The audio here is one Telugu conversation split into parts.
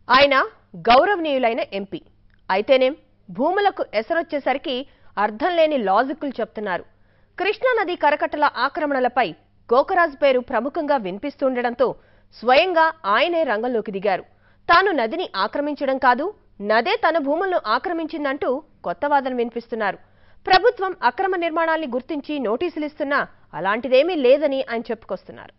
ఆయన గౌరవనీయులైన ఎంపీ అయితేనేం భూములకు ఎసరొచ్చేసరికి అర్థం లేని లాజిక్కులు చెప్తున్నారు కృష్ణానది కరకట్టల ఆక్రమణలపై గోకరాజు పేరు ప్రముఖంగా వినిపిస్తుండటంతో స్వయంగా ఆయనే రంగంలోకి దిగారు తాను నదిని ఆక్రమించడం కాదు నదే తన భూములను ఆక్రమించిందంటూ కొత్త వాదన వినిపిస్తున్నారు ప్రభుత్వం అక్రమ నిర్మాణాల్ని గుర్తించి నోటీసులు ఇస్తున్నా అలాంటిదేమీ లేదని ఆయన చెప్పుకొస్తున్నారు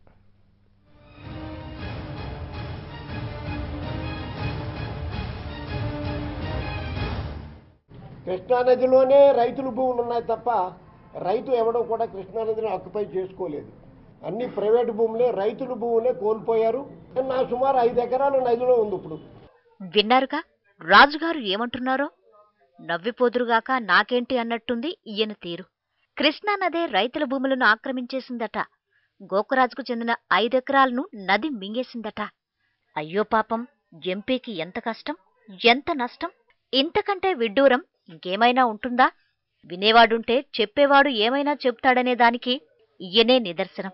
కృష్ణానదిలోనే రైతుల భూములు ఉన్నాయి తప్ప రైతు ఎవడో కూడా కృష్ణానదిని ఆక్యుపై చేసుకోలేదు అన్ని ప్రైవేట్ భూములే రైతుల భూములే కోల్పోయారు నా సుమారు ఐదు ఎకరాలు నదిలో ఉంది ఇప్పుడు విన్నారుగా రాజుగారు ఏమంటున్నారో నవ్విపోదురుగాక నాకేంటి అన్నట్టుంది ఈయన తీరు కృష్ణానదే రైతుల భూములను ఆక్రమించేసిందట గోకురాజుకు చెందిన ఐదెకరాలను నది మింగేసిందట అయ్యో పాపం ఎంపీకి ఎంత కష్టం ఎంత నష్టం ఇంతకంటే విడ్డూరం ఇంకేమైనా ఉంటుందా వినేవాడుంటే చెప్పేవాడు ఏమైనా చెప్తాడనే దానికి ఈయనే నిదర్శనం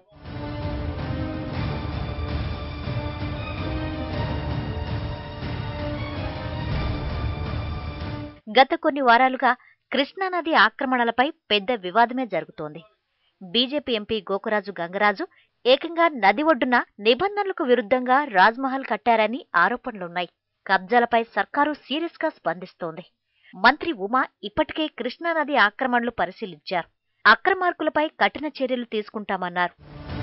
గత కొన్ని వారాలుగా కృష్ణానది ఆక్రమణలపై పెద్ద వివాదమే జరుగుతోంది బీజేపీ ఎంపీ గోకురాజు గంగరాజు ఏకంగా నది ఒడ్డున నిబంధనలకు విరుద్ధంగా రాజ్మహల్ కట్టారని ఆరోపణలున్నాయి కబ్జాలపై సర్కారు సీరియస్ గా స్పందిస్తోంది మంత్రి ఉమా ఇప్పటికే కృష్ణానది ఆక్రమణలు పరిశీలించారు అక్రమార్కులపై కఠిన చర్యలు తీసుకుంటామన్నారు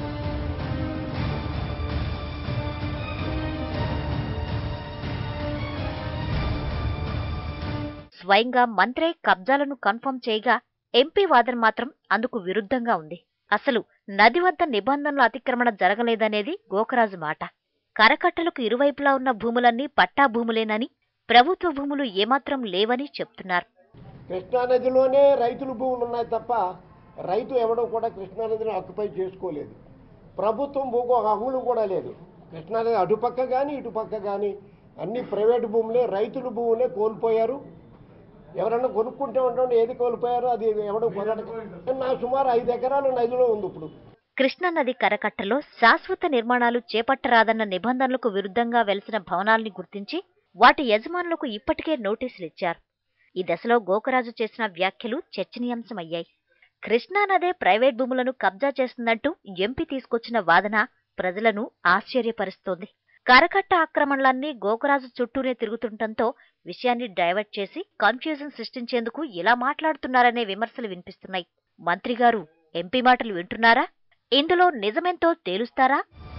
స్వయంగా మంత్రే కబ్జాలను కన్ఫర్మ్ చేయగా ఎంపీ వాదన మాత్రం అందుకు విరుద్ధంగా ఉంది అసలు నది వద్ద నిబంధనల అతిక్రమణ జరగలేదనేది గోకరాజు మాట కరకట్టలకు ఇరువైపులా ఉన్న భూములన్నీ పట్టా భూములేనని ప్రభుత్వ భూములు ఏమాత్రం లేవని చెప్తున్నారు కృష్ణానదిలోనే రైతుల భూములు ఉన్నాయి తప్ప రైతు ఎవడో కూడా కృష్ణానదిని ఆక్యుపై చేసుకోలేదు ప్రభుత్వం భూకు ఒక అంగుళం కూడా లేదు కృష్ణానది అటుపక్క కానీ ఇటుపక్క కానీ అన్ని ప్రైవేట్ భూములే రైతుల భూములే కోల్పోయారు ఎవరన్నా కొనుక్కుంటే ఉంటాం ఏది కోల్పోయారో అది ఎవడో కొనడం నా సుమారు ఐదు ఎకరాలు నదిలో ఉంది ఇప్పుడు కృష్ణానది కరకట్టలో శాశ్వత నిర్మాణాలు చేపట్టరాదన్న నిబంధనలకు విరుద్ధంగా వెలిసిన భవనాల్ని గుర్తించి వాటి యజమానులకు ఇప్పటికే నోటీసులిచ్చారు ఈ దశలో గోకరాజు చేసిన వ్యాఖ్యలు చర్చనీయాంశమయ్యాయి కృష్ణానదే ప్రైవేట్ భూములను కబ్జా చేస్తుందంటూ ఎంపీ తీసుకొచ్చిన వాదన ప్రజలను ఆశ్చర్యపరుస్తోంది కరకట్ట ఆక్రమణలన్నీ గోకరాజు చుట్టూనే తిరుగుతుండటంతో విషయాన్ని డైవర్ట్ చేసి కన్ఫ్యూజన్ సృష్టించేందుకు ఇలా మాట్లాడుతున్నారనే విమర్శలు వినిపిస్తున్నాయి మంత్రిగారు ఎంపీ మాటలు వింటున్నారా ఇందులో నిజమెంతో తేలుస్తారా